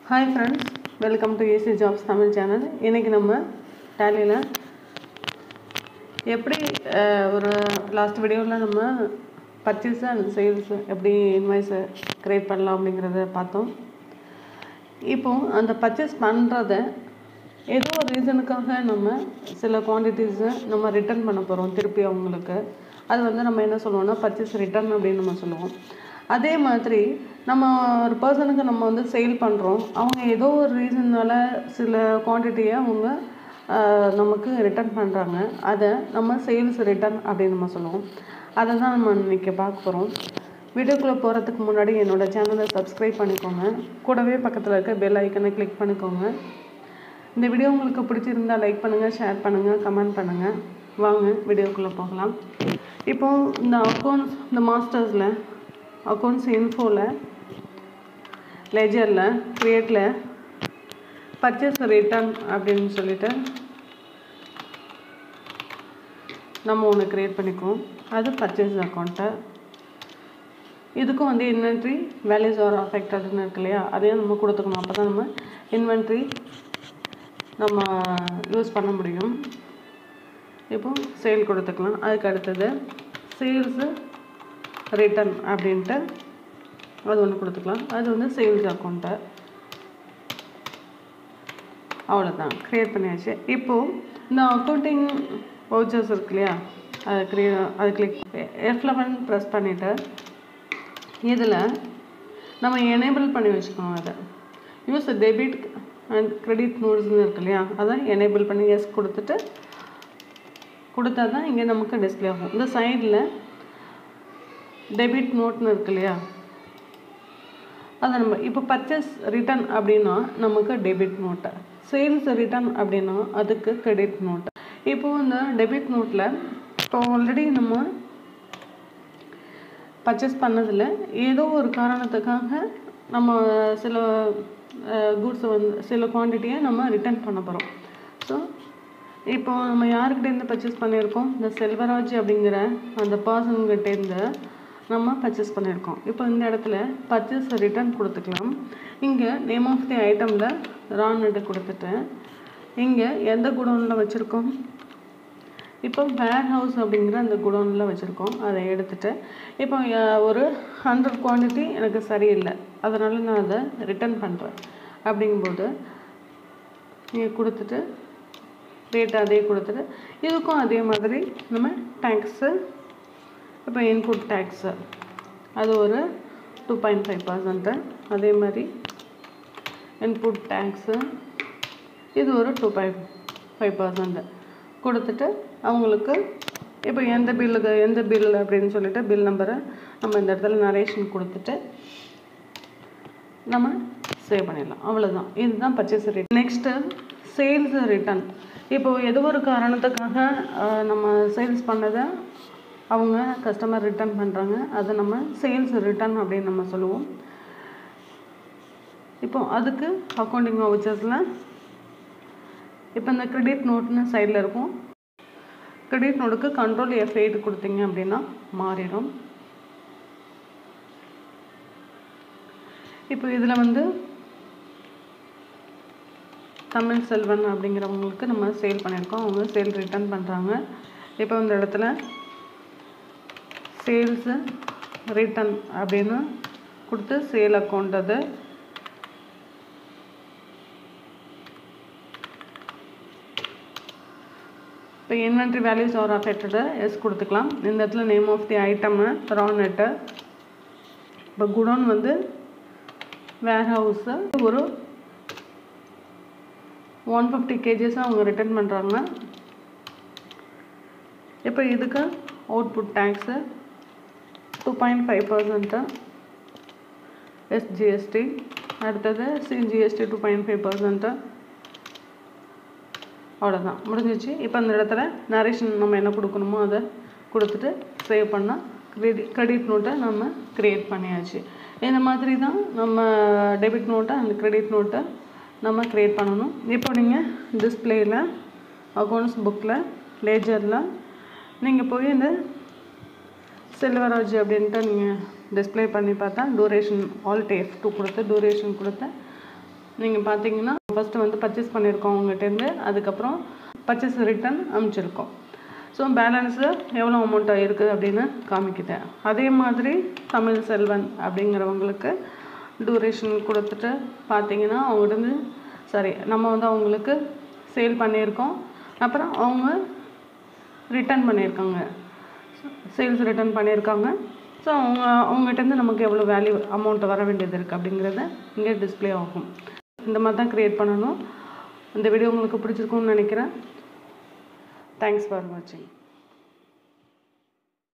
hi friends welcome to AC jobs Tamil channel இன்றைக்கி நம்ம டேலியில் எப்படி அஹ், ஒரு லாஸ்ட் வீடியோவில் நம்ம பர்ச்சேஸ் அண்ட் சேல்ஸ் எப்படி இன்வாய்ஸை க்ரியேட் பண்ணலாம் அப்படிங்கிறத பார்த்தோம் இப்போ அந்த பர்ச்சேஸ் பண்ணுறத ஏதோ ஒரு ரீசனுக்காக நம்ம சில குவான்டிட்டிஸை நம்ம ரிட்டர்ன் பண்ண போகிறோம் திருப்பி அவங்களுக்கு அது வந்து நம்ம என்ன சொல்லுவோம்னா பர்ச்சேஸ் ரிட்டர்ன் அப்படின்னு நம்ம சொல்லுவோம் அதே மாதிரி நம்ம ஒரு பர்சனுக்கு நம்ம வந்து சேல் பண்ணுறோம் அவங்க ஏதோ ஒரு ரீசன்னால சில குவான்டிட்டியை அவங்க ஆஹ், நமக்கு ரிட்டர்ன் பண்ணுறாங்க அதை நம்ம சேல்ஸ் ரிட்டர்ன் அப்படின்னு நம்ம சொல்லுவோம் அதை தான் நம்ம இன்னைக்கு பார்க்க போகிறோம் வீடியோக்குள்ளே போகிறதுக்கு முன்னாடி என்னோட சேனலை சப்ஸ்கிரைப் பண்ணிக்கோங்க கூடவே பக்கத்தில் இருக்க பெல் ஐக்கனை கிளிக் பண்ணிக்கோங்க இந்த வீடியோ உங்களுக்கு பிடிச்சிருந்தா லைக் பண்ணுங்கள் ஷேர் பண்ணுங்கள் கமெண்ட் பண்ணுங்கள் வாங்க வீடியோக்குள்ளே போகலாம் இப்போ இந்த அக்கௌண்ட்ஸ் இந்த மாஸ்டர்ஸில் அக்கௌண்ட்ஸ் இன்ஃபோவில் லெஜரில் க்ரியேட்டில் பர்ச்சேஸ் ரிட்டர்ன் அப்படின்னு சொல்லிட்டு நம்ம ஒன்று க்ரியேட் பண்ணிக்குவோம் அது பர்ச்சேஸ் அக்கௌண்ட்டை இதுக்கும் வந்து இன்வென்ட்ரி வேல்யூஸ் ஆர் அஃபெக்டட்னு இருக்கு இல்லையா அதையும் நம்ம கொடுத்துக்கணும் அப்போ தான் நம்ம இன்வென்ட்ரி நம்ம யூஸ் பண்ண முடியும் இப்போ சேல் கொடுத்துக்கலாம் அதுக்கு அடுத்தது சேல்ஸு ரிட்டர்ன் அப்படின்ட்டு அது ஒன்று கொடுத்துக்கலாம் அது வந்து சேல்ஸ் அக்கௌண்ட்டை அவ்வளோதான் க்ரியேட் பண்ணியாச்சு இப்போது இந்த அக்கௌண்டிங் வவுச்சர்ஸ் இருக்கு இல்லையா அதை க்ரியே அது கிளிக் எஃப் லெவன் ப்ரெஸ் பண்ணிவிட்டு இதில் நம்ம எனேபிள் பண்ணி வச்சுக்கணும் அதை யூஸ் டெபிட் அண்ட் கிரெடிட் நோட்ஸ்னு இருக்கு இல்லையா அதை எனேபிள் பண்ணி எஸ் கொடுத்துட்டு கொடுத்தா தான் இங்கே நமக்கு டிஸ்ப்ளே ஆகும் இந்த சைடில் டெபிட் நோட்னு இருக்கு இல்லையா அதை நம்ம இப்போ பர்ச்சேஸ் ரிட்டர்ன் அப்படின்னா நமக்கு டெபிட் நோட்டு சேல்ஸ் ரிட்டர்ன் அப்படின்னா அதுக்கு கிரெடிட் நோட்டு இப்போ இந்த டெபிட் நோட்டில் இப்போ ஆல்ரெடி நம்ம பர்ச்சேஸ் பண்ணதில் ஏதோ ஒரு காரணத்துக்காக நம்ம சில கூட்ஸை வந்து சில குவான்டிட்டியை நம்ம ரிட்டர்ன் பண்ண போகிறோம் ஸோ இப்போ நம்ம யாருக்கிட்டேருந்து பர்ச்சேஸ் பண்ணியிருக்கோம் இந்த செல்வராஜ் அப்படிங்கிற அந்த பர்சன்கிட்டேருந்து நம்ம பர்ச்சேஸ் பண்ணியிருக்கோம் இப்போ இந்த இடத்துல பர்ச்சேஸ் ரிட்டர்ன் கொடுத்துக்கலாம் இங்கே நேம் ஆஃப் தி ஐட்டமில் ரான்ட்டு கொடுத்துட்டு இங்கே எந்த குடோனில் வச்சுருக்கோம் இப்போ வேர் ஹவுஸ் அப்படிங்கிற அந்த குடோனில் வச்சுருக்கோம் அதை எடுத்துட்டு இப்போ அஹ், ஒரு ஹண்ட்ரட் குவான்டிட்டி எனக்கு சரியில்லை அதனால் நான் அதை ரிட்டர்ன் பண்ணுறேன் அப்படிங்கும்போது நீங்கள் கொடுத்துட்டு ரேட் அதே கொடுத்துட்டு இதுக்கும் அதே மாதிரி நம்ம டேக்ஸு இப்போ இன்புட் டேக்ஸு அது ஒரு டூ பாயிண்ட் ஃபைவ் பர்சன்ட்டு அதே மாதிரி இன்புட் டேக்ஸு இது ஒரு டூ பாயிண்ட் ஃபைவ் பர்சன்ட் கொடுத்துட்டு அவங்களுக்கு இப்போ எந்த பில்லுக்கு எந்த பில் அப்படின்னு சொல்லிட்டு பில் நம்பரை நம்ம இந்த இடத்துல நரேஷன் கொடுத்துட்டு நம்ம சேவ் பண்ணிடலாம் அவ்வளோதான் இதுதான் purchase rate next sales return இப்போ ஏதோ ஒரு காரணத்துக்காக அஹ், நம்ம சேல்ஸ் பண்ணதை அவங்க கஸ்டமர் ரிட்டர்ன் பண்ணுறாங்க அதை நம்ம சேல்ஸ் ரிட்டர்ன் அப்படின்னு நம்ம சொல்லுவோம் இப்போ அதுக்கு அக்கௌண்டிங் வவுச்சர்ஸில் இப்போ இந்த கிரெடிட் நோட்னு சைடில் இருக்கும் கிரெடிட் நோட்டுக்கு கண்ட்ரோல் எஃப் எயிட் கொடுத்தீங்க அப்படின்னா மாறிடும் இப்போ இதில் வந்து தமிழ் செல்வன் அப்படிங்கிறவங்களுக்கு நம்ம சேல் பண்ணியிருக்கோம் அவங்க சேல் ரிட்டர்ன் பண்ணுறாங்க இப்போ இந்த இடத்துல சேல்ஸு ரிட்டர்ன் அப்படின்னு கொடுத்து சேல் அக்கௌண்ட் அது இப்போ inventory values are affected yes கொடுத்துக்கலாம் இந்த இடத்துல நேம் ஆஃப் தி ஐட்டமு ரானெட்டு இப்போ குடோன் வந்து வேர் ஹவுஸு ஒரு ஒன் ஃபிஃப்டி கேஜிஸ் அவங்க ரிட்டர்ன் பண்ணுறாங்க இப்போ இதுக்கு output tax two point five percent SGST அடுத்தது CGST two point five percent அவ்வளோதான் முடிஞ்சிச்சு இப்போ அந்த இடத்துல நரேஷன் நம்ம என்ன கொடுக்கணுமோ அதை கொடுத்துட்டு சேவ் பண்ணால் கிரெடி கிரெடிட் நோட்டை நம்ம க்ரியேட் பண்ணியாச்சு இந்த மாதிரி தான் நம்ம டெபிட் நோட்டை அந்த கிரெடிட் நோட்டை நம்ம க்ரியேட் பண்ணணும் இப்போ நீங்கள் டிஸ்பிளேயில் அக்கௌண்ட்ஸ் புக்கில் லேஜரில் நீங்கள் போய் இந்த செல்வராஜ் அப்படின்ட்டு நீங்கள் டிஸ்ப்ளே பண்ணி பார்த்தா டூரேஷன் ஆல்ட் எஃப் டூ கொடுத்து டூரேஷன் கொடுத்து நீங்கள் பார்த்தீங்கன்னா ஃபஸ்ட்டு வந்து பர்ச்சேஸ் பண்ணியிருக்கோம் உங்கள்கிட்டருந்து அதுக்கப்புறம் பர்ச்சேஸ் ரிட்டர்ன் அனுப்பிச்சிருக்கோம் ஸோ பேலன்ஸு எவ்வளோ அமௌண்ட் இருக்குது அப்படின்னு காமிக்குது அதே மாதிரி தமிழ் செல்வன் அப்படிங்கிறவங்களுக்கு டூரேஷன் கொடுத்துட்டு பார்த்தீங்கன்னா அவங்ககிட்ட வந்து சாரி நம்ம வந்து அவங்களுக்கு சேல் பண்ணியிருக்கோம் அப்புறம் அவங்க ரிட்டர்ன் பண்ணியிருக்காங்க சேல்ஸ் ரிட்டர்ன் பண்ணியிருக்காங்க ஸோ அவங்க அவங்ககிட்டருந்து நமக்கு எவ்வளோ வேல்யூ அமௌண்ட் வர வேண்டியது இருக்குது அப்படிங்கிறத இங்கே டிஸ்ப்ளே ஆகும் இந்த மாதிரி தான் க்ரியேட் பண்ணணும் இந்த வீடியோ உங்களுக்கு பிடிச்சிருக்கும்னு நினைக்கிறேன் தேங்க்ஸ் ஃபார் வாட்சிங்